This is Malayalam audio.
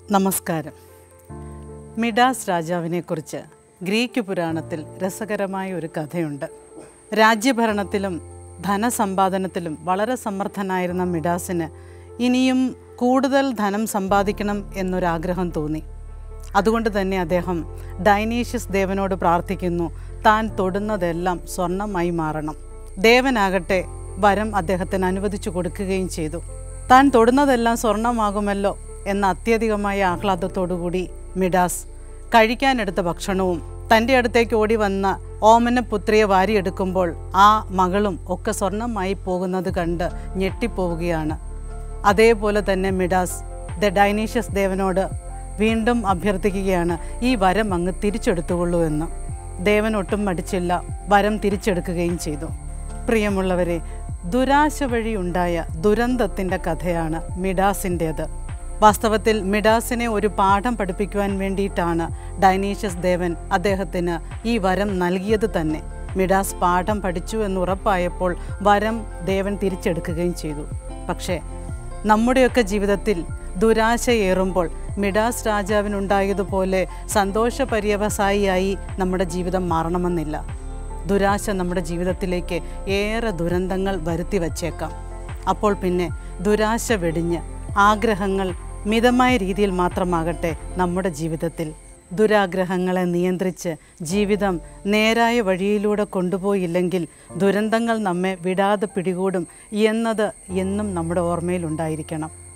നമസ്കാരം മിഡാസ് രാജാവിനെക്കുറിച്ച് ഗ്രീക്ക് പുരാണത്തിൽ രസകരമായ ഒരു കഥയുണ്ട് രാജ്യഭരണത്തിലും ധനസമ്പാദനത്തിലും വളരെ സമർത്ഥനായിരുന്ന മിഡാസിന് ഇനിയും കൂടുതൽ ധനം സമ്പാദിക്കണം എന്നൊരാഗ്രഹം തോന്നി അതുകൊണ്ട് തന്നെ അദ്ദേഹം ഡൈനീഷ്യസ് ദേവനോട് പ്രാർത്ഥിക്കുന്നു താൻ തൊടുന്നതെല്ലാം സ്വർണമായി മാറണം ദേവനാകട്ടെ വരം അദ്ദേഹത്തിന് അനുവദിച്ചു കൊടുക്കുകയും ചെയ്തു താൻ തൊടുന്നതെല്ലാം സ്വർണമാകുമല്ലോ എന്ന അത്യധികമായ ആഹ്ലാദത്തോടുകൂടി മിഡാസ് കഴിക്കാനെടുത്ത ഭക്ഷണവും തൻ്റെ അടുത്തേക്ക് ഓടി വന്ന ഓമനപുത്രിയെ വാരിയെടുക്കുമ്പോൾ ആ മകളും ഒക്കെ സ്വർണമായി പോകുന്നത് കണ്ട് ഞെട്ടിപ്പോവുകയാണ് അതേപോലെ തന്നെ മിഡാസ് ദ ഡൈനീഷ്യസ് ദേവനോട് വീണ്ടും അഭ്യർത്ഥിക്കുകയാണ് ഈ വരം അങ്ങ് തിരിച്ചെടുത്തുകൊള്ളൂ എന്ന് ദേവൻ ഒട്ടും മടിച്ചില്ല വരം തിരിച്ചെടുക്കുകയും ചെയ്തു പ്രിയമുള്ളവരെ ദുരാശ വഴി ഉണ്ടായ ദുരന്തത്തിൻ്റെ കഥയാണ് മിഡാസിൻ്റേത് വാസ്തവത്തിൽ മിഡാസിനെ ഒരു പാഠം പഠിപ്പിക്കുവാൻ വേണ്ടിയിട്ടാണ് ഡൈനീഷ്യസ് ദേവൻ അദ്ദേഹത്തിന് ഈ വരം നൽകിയത് തന്നെ മിഡാസ് പാഠം പഠിച്ചു എന്ന് ഉറപ്പായപ്പോൾ വരം ദേവൻ തിരിച്ചെടുക്കുകയും ചെയ്തു പക്ഷേ നമ്മുടെയൊക്കെ ജീവിതത്തിൽ ദുരാശയേറുമ്പോൾ മിഡാസ് രാജാവിനുണ്ടായതുപോലെ സന്തോഷ പര്യവസായിയായി നമ്മുടെ ജീവിതം മാറണമെന്നില്ല ദുരാശ നമ്മുടെ ജീവിതത്തിലേക്ക് ഏറെ ദുരന്തങ്ങൾ വരുത്തി വച്ചേക്കാം അപ്പോൾ പിന്നെ ദുരാശ വെടിഞ്ഞ് ആഗ്രഹങ്ങൾ മിതമായ രീതിയിൽ മാത്രമാകട്ടെ നമ്മുടെ ജീവിതത്തിൽ ദുരാഗ്രഹങ്ങളെ നിയന്ത്രിച്ച് ജീവിതം നേരായ വഴിയിലൂടെ കൊണ്ടുപോയില്ലെങ്കിൽ ദുരന്തങ്ങൾ നമ്മെ വിടാതെ പിടികൂടും എന്നത് എന്നും നമ്മുടെ ഓർമ്മയിൽ ഉണ്ടായിരിക്കണം